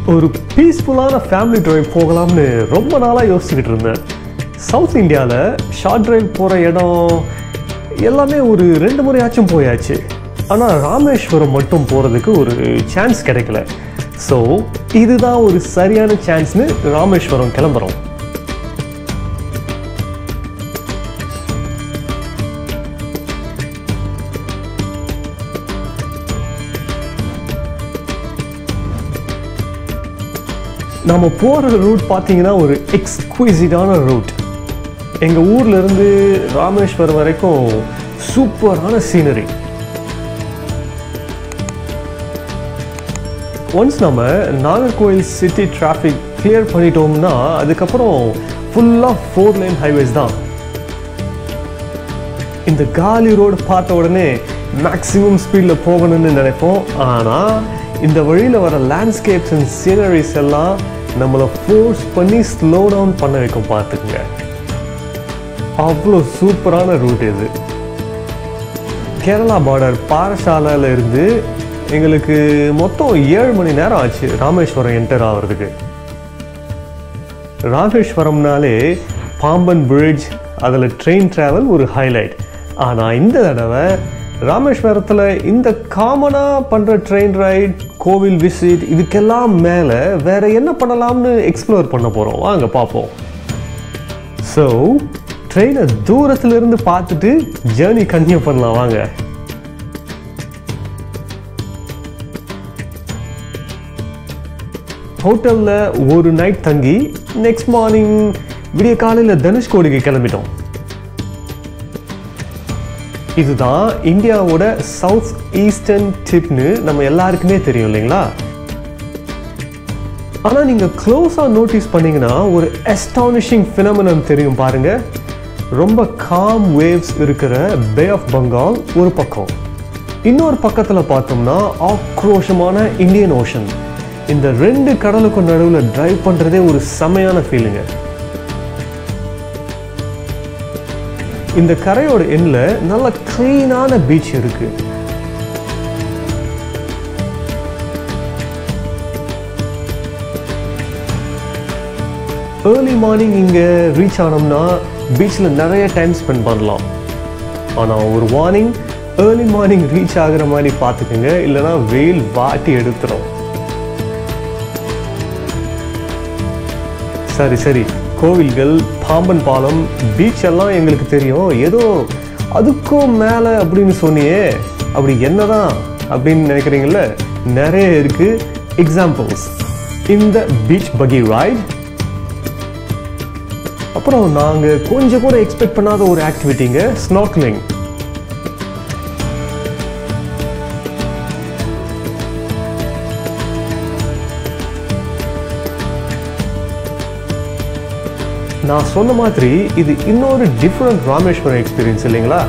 ஒரு பீஸ்ஃபுல்லான family drive போகலாம்னு ரொம்ப நாளாக யோசிச்சுக்கிட்டு இருந்தேன் சவுத் இந்தியாவில் ஷார்ட் டிரைவ் போகிற இடம் எல்லாமே ஒரு ரெண்டு முறையாச்சும் போயாச்சு ஆனால் ராமேஸ்வரம் மட்டும் போகிறதுக்கு ஒரு சான்ஸ் கிடைக்கல ஸோ இதுதான் ஒரு சரியான சான்ஸ்னு ராமேஸ்வரம் கிளம்புறோம் நம்ம போகிற ரூட் பார்த்தீங்கன்னா ஒரு எக்ஸ்குவிசிட்டான ரூட் எங்கள் ஊர்ல இருந்து ராமேஸ்வரம் வரைக்கும் சூப்பரான சீனரி ஒன்ஸ் நம்ம நாகர்கோவில் சிட்டி டிராஃபிக் கிளியர் பண்ணிட்டோம்னா அதுக்கப்புறம் ஃபுல்லாக ஃபோர் லைன் ஹைவேஸ் தான் இந்த காலி ரோடு பார்த்த உடனே மேக்ஸிமம் ஸ்பீடில் போகணும்னு நினைப்போம் ஆனால் இந்த வழியில் வர லேண்ட்ஸ்கேப்ஸ் அண்ட் சீனரிஸ் எல்லாம் நம்மளை ஃபோர்ஸ் பண்ணி ஸ்லோ டவுன் பண்ண வைக்கும் பார்த்துக்குங்க அவ்வளோ சூப்பரான ரூட் இது கேரளா பார்டர் பாரசாலையில் இருந்து எங்களுக்கு மொத்தம் ஏழு மணி நேரம் ஆச்சு ராமேஸ்வரம் என்டர் ஆகிறதுக்கு ராமேஸ்வரம்னாலே பாம்பன் பிரிட்ஜ் அதில் ட்ரெயின் ட்ராவல் ஒரு ஹைலைட் ஆனால் இந்த தடவை ராமேஸ்வரத்தில் இந்த காமனாக பண்ணுற ட்ரெயின் ரைட் கோவில் விசிட் இதுக்கெல்லாம் மேலே வேற என்ன பண்ணலாம்னு எக்ஸ்ப்ளோர் பண்ண போகிறோம் வாங்க பார்ப்போம் ஸோ ட்ரெயினை தூரத்துல இருந்து பார்த்துட்டு ஜேர்னி கன்டினியூ பண்ணலாம் வாங்க ஹோட்டலில் ஒரு நைட் தங்கி நெக்ஸ்ட் மார்னிங் விடிய காலையில் தனுஷ்கோடிக்கு கிளம்பிட்டோம் இதுதான் இந்தியாவோட சவுத் ஈஸ்டர்ன் டிப்னு நம்ம எல்லாருக்குமே தெரியும் இல்லைங்களா ஆனால் நீங்கள் க்ளோஸாக நோட்டீஸ் பண்ணீங்கன்னா ஒரு அஸ்டானிஷிங் ஃபினமனம் தெரியும் பாருங்க ரொம்ப காம் வேவ்ஸ் இருக்கிற பே ஆஃப் பெங்கால் ஒரு பக்கம் இன்னொரு பக்கத்தில் பார்த்தோம்னா ஆக்ரோஷமான இந்தியன் ஓஷன் இந்த ரெண்டு கடலுக்கும் நடுவில் டிரைவ் பண்ணுறதே ஒரு செமையான ஃபீலிங்க இந்த கரையோட எண்ணில் நல்ல க்ளீனான பீச் இருக்கு ஏர்லி மார்னிங் இங்கே ரீச் ஆனோம்னா பீச்சில் நிறைய டைம் ஸ்பெண்ட் பண்ணலாம் ஆனால் ஒரு வார்னிங் ஏர்லி மார்னிங் ரீச் ஆகுற மாதிரி பார்த்துக்குங்க இல்லைன்னா வெயில் வாட்டி எடுத்துரும் சரி சரி கோவில்கள் பாம்பன் பாலம் பீச் எல்லாம் எங்களுக்கு தெரியும் ஏதோ அதுக்கும் மேலே அப்படின்னு சொன்னியே அப்படி என்னதான் அப்படின்னு நினைக்கிறீங்கல்ல நிறைய இருக்கு எக்ஸாம்பிள்ஸ் இந்த பீச் பகி ரைட் அப்புறம் நாங்கள் கொஞ்சம் கூட எக்ஸ்பெக்ட் பண்ணாத ஒரு ஆக்டிவிட்டிங்க ஸ்னார்க்லிங் நான் சொன்ன மாதிரி இது இன்னொரு டிஃப்ரெண்ட் ராமேஸ்வரம் எக்ஸ்பீரியன்ஸ் இல்லைங்களா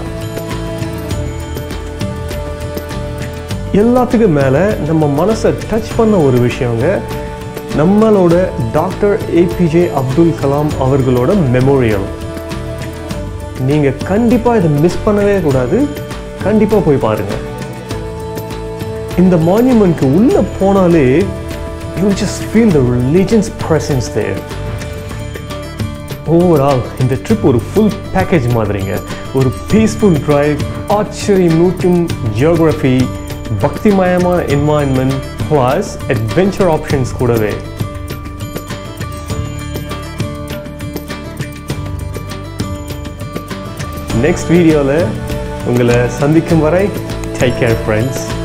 எல்லாத்துக்கும் மேலே நம்ம மனசை டச் பண்ண ஒரு விஷயங்க நம்மளோட டாக்டர் ஏபிஜே அப்துல் கலாம் அவர்களோட மெமோரியல் நீங்கள் கண்டிப்பாக இதை மிஸ் பண்ணவே கூடாது கண்டிப்பாக போய் பாருங்க இந்த மான்யூமெண்ட்க்கு உள்ளே போனாலே you just feel the religions presence there overall இந்த ட்ரிப் ஒரு ஃபுல் பேக்கேஜ் மாதிரிங்க ஒரு பீஸ்ஃபுல் டிரைவ் ஆச்சரியமூட்டும் ஜியோகிரஃபி பக்திமயமான என்வாயன்மெண்ட் ப்ளஸ் அட்வென்ச்சர் ஆப்ஷன்ஸ் கூடவே நெக்ஸ்ட் வீடியோவில் உங்களை சந்திக்கும் வரை டேக் கேர் ஃப்ரெண்ட்ஸ்